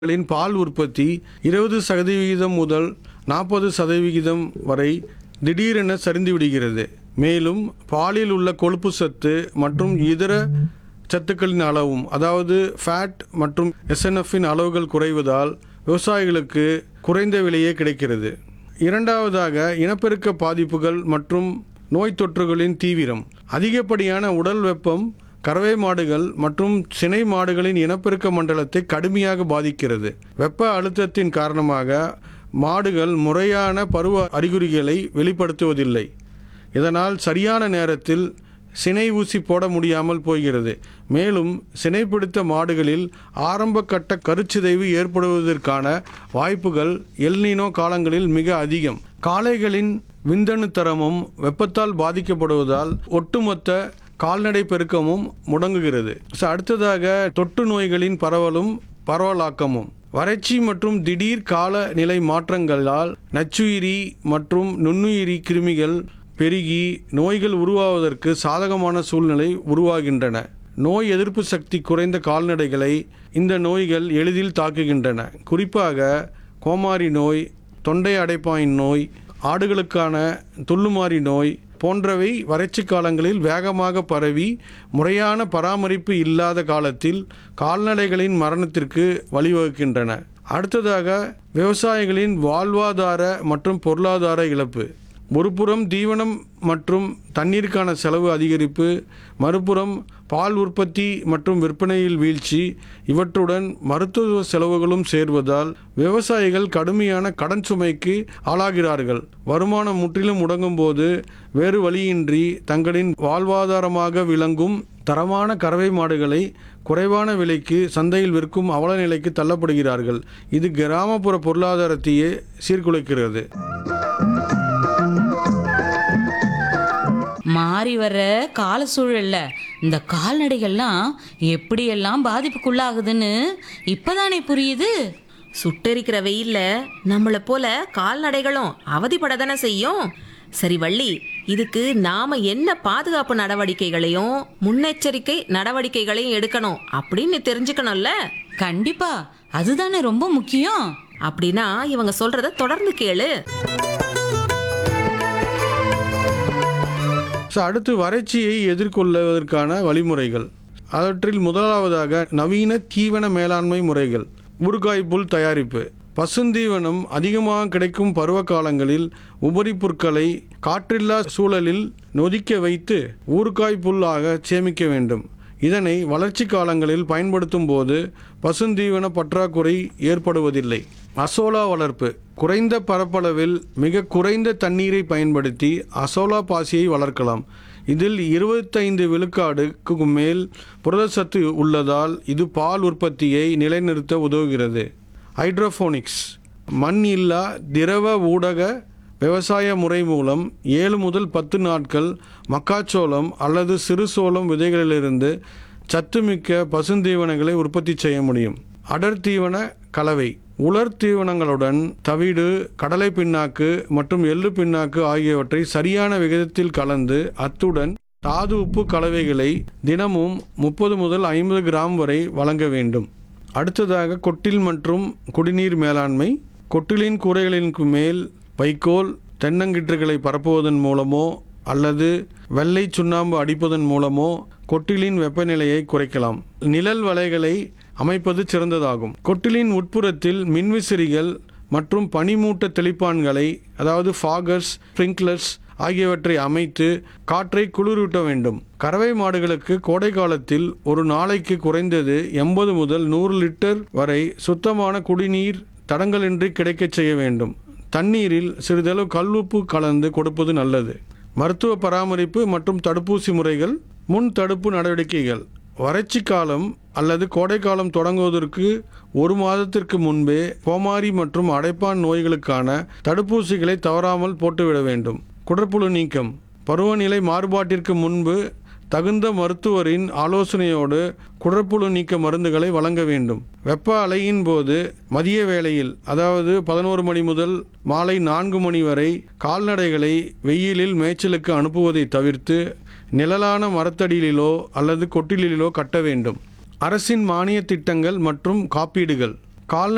களின் பால் உற்பத்தி இருபது சதவிகிதம் முதல் நாற்பது சதவிகிதம் வரை திடீரென சரிந்து விடுகிறது மேலும் பாலில் உள்ள கொழுப்பு சத்து மற்றும் இதர சத்துக்களின் அளவும் அதாவது ஃபேட் மற்றும் எஸ்என்எஃப்பின் அளவுகள் குறைவதால் விவசாயிகளுக்கு குறைந்த விலையே கிடைக்கிறது இரண்டாவதாக இனப்பெருக்க பாதிப்புகள் மற்றும் நோய் தொற்றுகளின் தீவிரம் அதிகப்படியான உடல் வெப்பம் கறவை மாடுகள் மற்றும் சினை மாடுகளின் இனப்பெருக்க மண்டலத்தை கடுமையாக பாதிக்கிறது வெப்ப அழுத்தத்தின் காரணமாக மாடுகள் முறையான பருவ அறிகுறிகளை வெளிப்படுத்துவதில்லை இதனால் சரியான நேரத்தில் சினை ஊசி போட முடியாமல் போகிறது மேலும் சினைப்பிடித்த மாடுகளில் ஆரம்ப கட்ட கருச்சிதைவு ஏற்படுவதற்கான வாய்ப்புகள் எல்னினோ காலங்களில் மிக அதிகம் காளைகளின் விந்தணு தரமும் வெப்பத்தால் பாதிக்கப்படுவதால் ஒட்டுமொத்த கால்நடை பெருக்கமும் முடங்குகிறது So, அடுத்ததாக தொற்று நோய்களின் பரவலும் பரவலாக்கமும் வறட்சி மற்றும் திடீர் காலநிலை மாற்றங்களால் நச்சுயிரி மற்றும் நுண்ணுயிரி கிருமிகள் பெருகி நோய்கள் உருவாவதற்கு சாதகமான சூழ்நிலை உருவாகின்றன நோய் எதிர்ப்பு சக்தி குறைந்த கால்நடைகளை இந்த நோய்கள் எளிதில் தாக்குகின்றன குறிப்பாக கோமாரி நோய் தொண்டை அடைப்பாயின் நோய் ஆடுகளுக்கான துள்ளுமாறி நோய் போன்றவை வறட்சி காலங்களில் வேகமாக பரவி முறையான பராமரிப்பு இல்லாத காலத்தில் கால்நடைகளின் மரணத்திற்கு வழிவகுக்கின்றன அடுத்ததாக விவசாயிகளின் வாழ்வாதார மற்றும் பொருளாதார இழப்பு ஒருபுறம் தீவனம் மற்றும் தண்ணீருக்கான செலவு அதிகரிப்பு மறுபுறம் பால் உற்பத்தி மற்றும் விற்பனையில் வீழ்ச்சி இவற்றுடன் மருத்துவ செலவுகளும் சேர்வதால் விவசாயிகள் கடுமையான கடன் சுமைக்கு ஆளாகிறார்கள் வருமானம் முற்றிலும் முடங்கும் போது வேறு வழியின்றி தங்களின் வாழ்வாதாரமாக விளங்கும் தரமான கறவை மாடுகளை குறைவான விலைக்கு சந்தையில் விற்கும் அவல நிலைக்கு தள்ளப்படுகிறார்கள் இது கிராமப்புற பொருளாதாரத்தையே சீர்குலைக்கிறது மாறி வர்ற கால சூழல்ல இந்த கால்நடைகள்லாம் எப்படியெல்லாம் பாதிப்புக்குள்ளாகுதுன்னு இப்பதானே புரியுது சுட்டெரிக்கிற வெயில்ல நம்மள போல கால்நடைகளும் அவதிப்பட தானே செய்யும் சரி வள்ளி இதுக்கு நாம என்ன பாதுகாப்பு நடவடிக்கைகளையும் முன்னெச்சரிக்கை நடவடிக்கைகளையும் எடுக்கணும் அப்படின்னு தெரிஞ்சுக்கணும்ல கண்டிப்பா அதுதானே ரொம்ப முக்கியம் அப்படின்னா இவங்க சொல்றத தொடர்ந்து கேளு ஸோ அடுத்து வறட்சியை எதிர்கொள்வதற்கான வழிமுறைகள் அவற்றில் முதலாவதாக நவீன தீவன மேலாண்மை முறைகள் ஊறுகாய் புல் தயாரிப்பு பசுந்தீவனம் அதிகமாக கிடைக்கும் பருவ காலங்களில் உபரி புற்களை காற்றில்லா சூழலில் நொதிக்க வைத்து ஊறுகாய் புல்லாக சேமிக்க வேண்டும் இதனை வளர்ச்சி காலங்களில் பயன்படுத்தும் போது பசுந்தீவன பற்றாக்குறை ஏற்படுவதில்லை அசோலா வளர்ப்பு குறைந்த பரப்பளவில் மிக குறைந்த தண்ணீரை பயன்படுத்தி அசோலா பாசியை வளர்க்கலாம் இதில் இருபத்தைந்து விழுக்காடுக்கு மேல் புரதச்சத்து உள்ளதால் இது பால் உற்பத்தியை நிலைநிறுத்த உதவுகிறது ஹைட்ரோஃபோனிக்ஸ் மண் இல்லா திரவ ஊடக விவசாய முறை மூலம் ஏழு முதல் பத்து நாட்கள் மக்காச்சோளம் அல்லது சிறு சோளம் விதைகளிலிருந்து சத்துமிக்க பசுந்தீவனங்களை உற்பத்தி செய்ய முடியும் அடர் தீவன கலவை உலர் தீவனங்களுடன் தவிடு கடலை பிண்ணாக்கு மற்றும் எள்ளு பிண்ணாக்கு ஆகியவற்றை சரியான விகிதத்தில் கலந்து அத்துடன் தாது உப்பு கலவைகளை தினமும் முப்பது முதல் ஐம்பது கிராம் வரை வழங்க வேண்டும் அடுத்ததாக கொட்டில் மற்றும் குடிநீர் மேலாண்மை கொட்டிலின் கூரைகளின் மேல் வைக்கோல் தென்னங்கிற்றுகளை பரப்புவதன் மூலமோ அல்லது வெள்ளை சுண்ணாம்பு அடிப்பதன் மூலமோ கொட்டிலின் வெப்பநிலையை குறைக்கலாம் நிழல் வலைகளை அமைப்பது சிறந்ததாகும் கொட்டிலின் உட்புறத்தில் மின்விசிறிகள் மற்றும் பனிமூட்ட தெளிப்பான்களை அதாவது ஃபாகர்ஸ் ஸ்ப்ரிங்க்லர்ஸ் ஆகியவற்றை அமைத்து காற்றை குளிரூட்ட வேண்டும் கறவை மாடுகளுக்கு கோடை காலத்தில் ஒரு நாளைக்கு குறைந்தது எண்பது முதல் நூறு லிட்டர் வரை சுத்தமான குடிநீர் தடங்கலின்றி கிடைக்கச் செய்ய வேண்டும் தண்ணீரில் சிறிதளவு கல்லுப்பு கலந்து கொடுப்பது நல்லது மருத்துவ பராமரிப்பு மற்றும் தடுப்பூசி முறைகள் முன் தடுப்பு நடவடிக்கைகள் வறட்சி காலம் அல்லது கோடைக்காலம் தொடங்குவதற்கு ஒரு மாதத்திற்கு முன்பே கோமாரி மற்றும் அடைப்பான் நோய்களுக்கான தடுப்பூசிகளை தவறாமல் போட்டுவிட வேண்டும் குடற்புழு நீக்கம் பருவநிலை மாறுபாட்டிற்கு முன்பு தகுந்த மருத்துவரின் ஆலோசனையோடு குடற்புழு நீக்க மருந்துகளை வழங்க வேண்டும் வெப்ப அலையின் போது மதிய வேளையில் அதாவது பதினோரு மணி முதல் மாலை நான்கு மணி வரை கால்நடைகளை வெயிலில் மேய்ச்சலுக்கு அனுப்புவதை தவிர்த்து நிழலான மரத்தடியிலோ அல்லது கொட்டிலிலோ கட்ட வேண்டும் அரசின் மானிய திட்டங்கள் மற்றும் காப்பீடுகள் கால்நடை